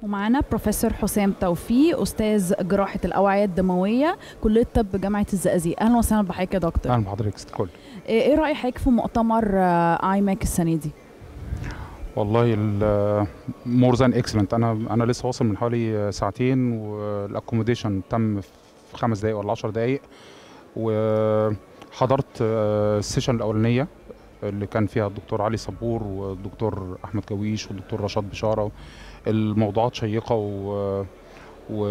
ومعانا بروفيسور حسام توفيق استاذ جراحه الاوعيه الدمويه كليه طب جامعه الزقازيق اهلا وسهلا بحضرتك يا دكتور اهلا بحضرتك ست الكل ايه إيه راي حضرتك في مؤتمر اي ماك السنه دي والله مور ذان اكسلنت انا انا لسه واصل من حوالي ساعتين والاكوموديشن تم في خمس دقائق ولا 10 دقائق وحضرت السيشن الاولانيه اللي كان فيها الدكتور علي صبور والدكتور احمد جويش والدكتور رشاد بشاره الموضوعات شيقه و, و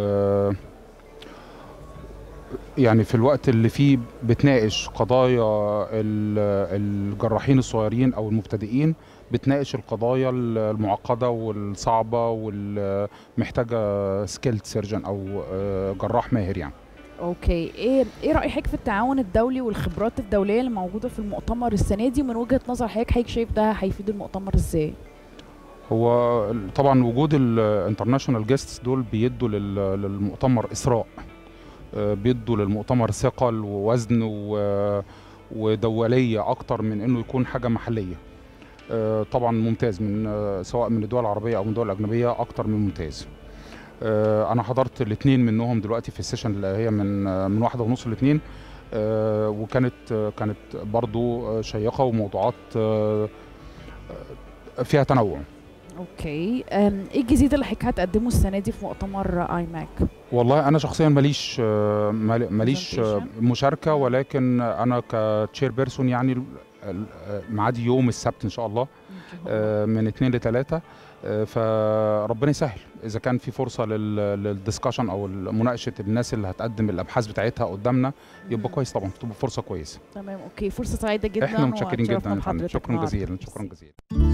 يعني في الوقت اللي فيه بتناقش قضايا الجراحين الصغيرين او المبتدئين بتناقش القضايا المعقده والصعبه والمحتاجه سكيلد سيرجن او جراح ماهر يعني اوكي ايه ايه راي حضرتك في التعاون الدولي والخبرات الدوليه اللي موجوده في المؤتمر السنه دي ومن وجهه نظر حضرتك حضرتك شايف ده هيفيد المؤتمر ازاي هو طبعا وجود الانترناشونال جيستس دول بيدوا للمؤتمر اسراء بيدوا للمؤتمر ثقل ووزن ودوليه اكتر من انه يكون حاجه محليه طبعا ممتاز من سواء من الدول العربيه او من الدول الاجنبيه اكتر من ممتاز انا حضرت الاثنين منهم دلوقتي في السيشن اللي هي من من واحدة ونص لاثنين وكانت كانت برضو شيقه وموضوعات فيها تنوع اوكي ايه الجديد اللي حضرتك هتقدمه السنه دي في مؤتمر اي ماك والله انا شخصيا ماليش ماليش مشاركه ولكن انا كتشير بيرسون يعني معادي يوم السبت ان شاء الله من اثنين لثلاثة فربنا يسهل اذا كان في فرصه للدسكشن او مناقشه الناس اللي هتقدم الابحاث بتاعتها قدامنا يبقى كويس طبعا تبقى فرصه كويسه تمام اوكي فرصه سعيده جدا احنا متشكرين جدا شكرا جزيلا شكرا جزيلا